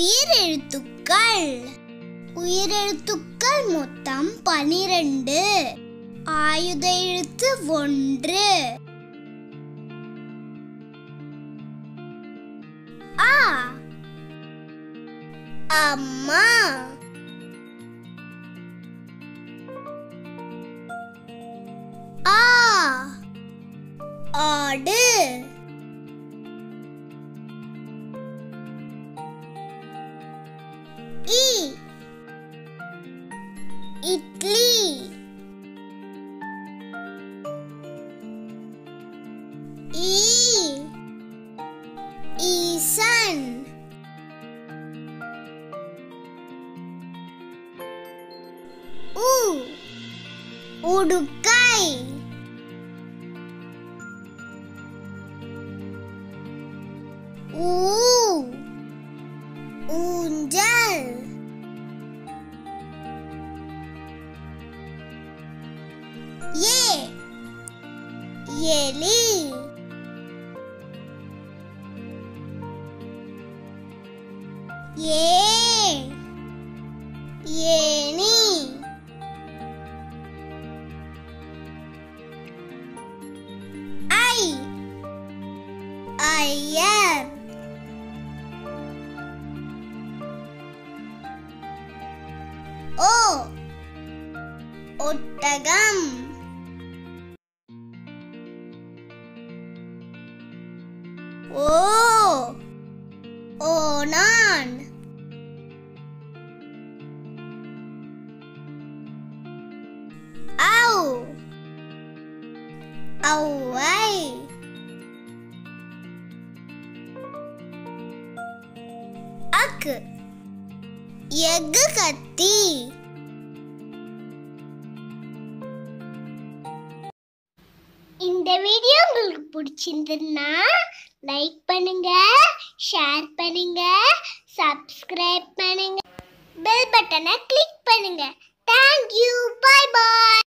உயிரெழுத்துக்கள் உயிரெழுத்துக்கள் மொத்தம் பனிரெண்டு ஆயுத எழுத்து ஒன்று ஆ அம்மா ஆ ஆடு இ இட்லி ஈ ஈசன் உ உடுக்கை ஊ ஊஞ்சல் ஏ எலி ஏ ஏனி ஐ ஐயர் ஓ ஒட்டகம் ஓ ஓனான் ஔ ஔவை அக்கு எஃகு கத்தி இந்த வீடியோ உங்களுக்கு பிடிச்சிருந்ததுன்னா லைக் பண்ணுங்க ஷேர் பண்ணுங்க சப்ஸ்கிரைப் பண்ணுங்க பெல் பட்டனை கிளிக் பண்ணுங்க தேங்க்யூ பை பாய்